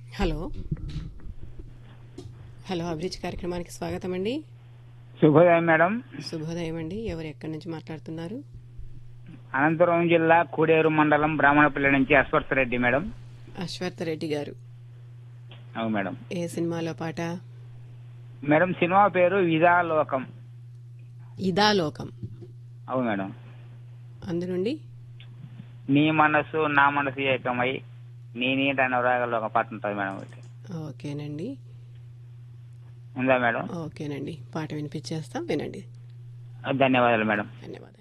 hello hello అభిరుచి కార్యక్రమానికి స్వాగతం అండి శుభోదయం మేడం శుభోదయం అండి ఎవరు ఎక్కడి నుంచి మాట్లాడుతున్నారు అనంతపురం జిల్లా కూడేరు మండలం బ్రాహ్మణపల్లి నుంచి అశ్వర్త్ రెడ్డి మేడం అశ్వర్థ రెడ్డి గారు అవును మేడం ఏ సినిమాలో పాట మేడం సినిమా పేరు విధాలోకం ఇదా లోకం అవును మేడం అందునుండి నీ మనసు నా మనసు ఏకమై నీ నీట అనురాగంలో ఒక పాట ఉంటుంది మేడం ఒకటి ఓకేనండి ఉందా మేడం ఓకేనండి పాట వినిపించేస్తాం వినండి ధన్యవాదాలు మేడం ధన్యవాదాలు